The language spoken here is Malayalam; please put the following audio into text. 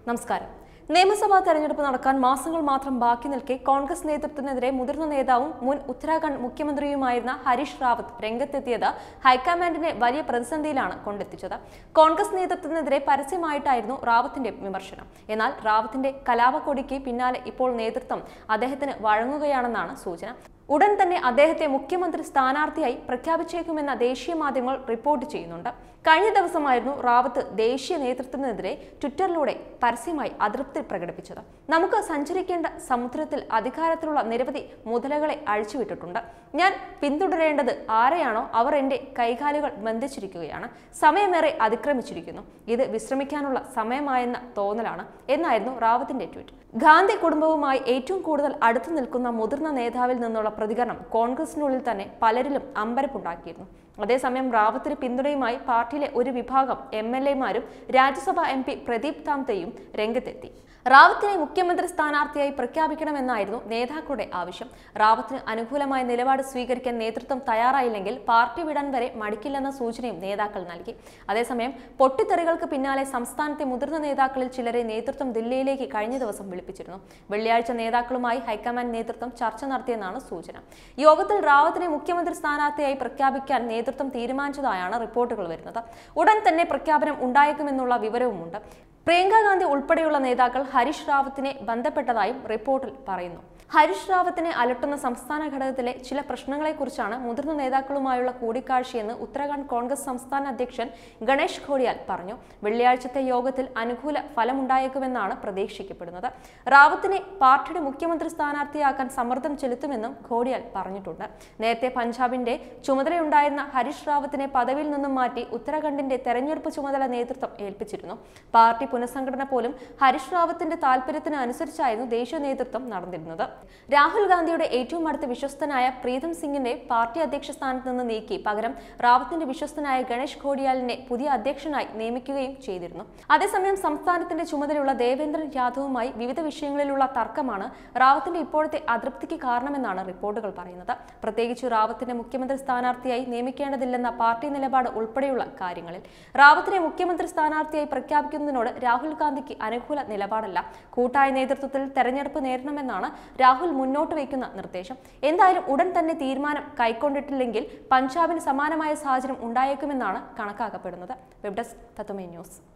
നമസ്കാരം നിയമസഭാ തെരഞ്ഞെടുപ്പ് നടക്കാൻ മാസങ്ങൾ മാത്രം ബാക്കി നിൽക്കെ കോൺഗ്രസ് നേതൃത്വത്തിനെതിരെ മുതിർന്ന നേതാവും മുൻ ഉത്തരാഖണ്ഡ് മുഖ്യമന്ത്രിയുമായിരുന്ന ഹരീഷ് റാവത്ത് രംഗത്തെത്തിയത് ഹൈക്കമാൻഡിനെ വലിയ പ്രതിസന്ധിയിലാണ് കൊണ്ടെത്തിച്ചത് കോൺഗ്രസ് നേതൃത്വത്തിനെതിരെ പരസ്യമായിട്ടായിരുന്നു റാവത്തിന്റെ വിമർശനം എന്നാൽ റാവത്തിന്റെ കലാപക്കൊടിക്ക് പിന്നാലെ ഇപ്പോൾ നേതൃത്വം അദ്ദേഹത്തിന് വഴങ്ങുകയാണെന്നാണ് സൂചന ഉടൻ തന്നെ അദ്ദേഹത്തെ മുഖ്യമന്ത്രി സ്ഥാനാർത്ഥിയായി പ്രഖ്യാപിച്ചേക്കുമെന്ന ദേശീയ മാധ്യമങ്ങൾ റിപ്പോർട്ട് ചെയ്യുന്നുണ്ട് കഴിഞ്ഞ ദിവസമായിരുന്നു റാവത്ത് ദേശീയ നേതൃത്വത്തിനെതിരെ ട്വിറ്ററിലൂടെ പരസ്യമായി അതൃപ്തി പ്രകടിപ്പിച്ചത് നമുക്ക് സഞ്ചരിക്കേണ്ട സമുദ്രത്തിൽ അധികാരത്തിലുള്ള നിരവധി മുതലകളെ അഴിച്ചുവിട്ടിട്ടുണ്ട് ഞാൻ പിന്തുടരേണ്ടത് ആരെയാണോ അവർ എൻ്റെ കൈകാലുകൾ ബന്ധിച്ചിരിക്കുകയാണ് സമയമേറെ അതിക്രമിച്ചിരിക്കുന്നു ഇത് വിശ്രമിക്കാനുള്ള സമയമായെന്ന തോന്നലാണ് എന്നായിരുന്നു റാവത്തിന്റെ ട്വീറ്റ് ഗാന്ധി കുടുംബവുമായി ഏറ്റവും കൂടുതൽ അടുത്തു നിൽക്കുന്ന മുതിർന്ന നേതാവിൽ നിന്നുള്ള പ്രതികരണം കോൺഗ്രസിനുള്ളിൽ തന്നെ പലരിലും അമ്പരപ്പുണ്ടാക്കിയിരുന്നു അതേസമയം റാവത്തിന് പിന്തുണയുമായി പാർട്ടിയിലെ ഒരു വിഭാഗം എം എൽ എമാരും രാജ്യസഭാ എം പി പ്രദീപ് താംതയും രംഗത്തെത്തി റാവത്തിനെ മുഖ്യമന്ത്രി സ്ഥാനാർത്ഥിയായി പ്രഖ്യാപിക്കണമെന്നായിരുന്നു നേതാക്കളുടെ ആവശ്യം റാവത്തിന് അനുകൂലമായ നിലപാട് സ്വീകരിക്കാൻ നേതൃത്വം തയ്യാറായില്ലെങ്കിൽ പാർട്ടി വിടാൻ വരെ മടിക്കില്ലെന്ന സൂചനയും നേതാക്കൾ നൽകി അതേസമയം പൊട്ടിത്തെറികൾക്ക് പിന്നാലെ സംസ്ഥാനത്തെ മുതിർന്ന നേതാക്കളിൽ ചിലരെ നേതൃത്വം ദില്ലിയിലേക്ക് കഴിഞ്ഞ ദിവസം വിളിപ്പിച്ചിരുന്നു വെള്ളിയാഴ്ച നേതാക്കളുമായി ഹൈക്കമാൻഡ് നേതൃത്വം ചർച്ച നടത്തിയെന്നാണ് സൂചന യോഗത്തിൽ റാവത്തിനെ മുഖ്യമന്ത്രി സ്ഥാനാർത്ഥിയായി പ്രഖ്യാപിക്കാൻ നേതൃത്വം തീരുമാനിച്ചതായാണ് റിപ്പോർട്ടുകൾ വരുന്നത് ഉടൻ തന്നെ പ്രഖ്യാപനം ഉണ്ടായേക്കുമെന്നുള്ള വിവരവുമുണ്ട് പ്രിയങ്ക ഗാന്ധി ഉൾപ്പെടെയുള്ള നേതാക്കൾ ഹരീഷ് റാവത്തിനെ ബന്ധപ്പെട്ടതായും റിപ്പോർട്ടിൽ പറയുന്നു ഹരീഷ് റാവത്തിനെ അലട്ടുന്ന സംസ്ഥാന ഘടകത്തിലെ ചില പ്രശ്നങ്ങളെക്കുറിച്ചാണ് മുതിർന്ന നേതാക്കളുമായുള്ള കൂടിക്കാഴ്ചയെന്ന് ഉത്തരാഖണ്ഡ് കോൺഗ്രസ് സംസ്ഥാന അധ്യക്ഷൻ ഗണേഷ് ഖോഡിയാൽ പറഞ്ഞു വെള്ളിയാഴ്ചത്തെ യോഗത്തിൽ അനുകൂല ഫലമുണ്ടായേക്കുമെന്നാണ് പ്രതീക്ഷിക്കപ്പെടുന്നത് റാവത്തിനെ പാർട്ടിയുടെ മുഖ്യമന്ത്രി സ്ഥാനാർത്ഥിയാക്കാൻ സമ്മർദ്ദം ചെലുത്തുമെന്നും ഖോഡിയാൽ പറഞ്ഞിട്ടുണ്ട് നേരത്തെ പഞ്ചാബിന്റെ ചുമതലയുണ്ടായിരുന്ന ഹരീഷ് റാവത്തിനെ പദവിയിൽ നിന്നും മാറ്റി ഉത്തരാഖണ്ഡിന്റെ തെരഞ്ഞെടുപ്പ് ചുമതല നേതൃത്വം ഏൽപ്പിച്ചിരുന്നു പാർട്ടി പുനഃസംഘടന പോലും ഹരീഷ് റാവത്തിന്റെ താല്പര്യത്തിന് അനുസരിച്ചായിരുന്നു ദേശീയ നേതൃത്വം നടന്നിരുന്നത് രാഹുൽ ഗാന്ധിയുടെ ഏറ്റവും അടുത്ത വിശ്വസ്തനായ പ്രീതം സിംഗിന്റെ പാർട്ടി അധ്യക്ഷ സ്ഥാനത്ത് നിന്ന് നീക്കി പകരം റാവത്തിന്റെ വിശ്വസ്തനായ ഗണേഷ് ഖോഡിയാലിനെ പുതിയ അധ്യക്ഷനായി നിയമിക്കുകയും ചെയ്തിരുന്നു അതേസമയം സംസ്ഥാനത്തിന്റെ ചുമതലയുള്ള ദേവേന്ദ്രൻ യാദവുമായി വിവിധ വിഷയങ്ങളിലുള്ള തർക്കമാണ് റാവത്തിന്റെ ഇപ്പോഴത്തെ അതൃപ്തിക്ക് കാരണമെന്നാണ് റിപ്പോർട്ടുകൾ പറയുന്നത് പ്രത്യേകിച്ച് റാവത്തിന്റെ മുഖ്യമന്ത്രി സ്ഥാനാർത്ഥിയായി നിയമിക്കേണ്ടതില്ലെന്ന പാർട്ടി നിലപാട് ഉൾപ്പെടെയുള്ള കാര്യങ്ങളിൽ റാവത്തിനെ മുഖ്യമന്ത്രി സ്ഥാനാർത്ഥിയായി പ്രഖ്യാപിക്കുന്നതിനോട് രാഹുൽ ഗാന്ധിക്ക് അനുകൂല നിലപാടല്ല കൂട്ടായ നേതൃത്വത്തിൽ തെരഞ്ഞെടുപ്പ് നേരിടണമെന്നാണ് രാഹുൽ മുന്നോട്ട് വയ്ക്കുന്ന നിർദ്ദേശം എന്തായാലും ഉടൻ തന്നെ തീരുമാനം കൈക്കൊണ്ടിട്ടില്ലെങ്കിൽ പഞ്ചാബിന് സമാനമായ സാഹചര്യം ഉണ്ടായേക്കുമെന്നാണ് കണക്കാക്കപ്പെടുന്നത് വെബ് ഡെസ്ക് തത്വമേ ന്യൂസ്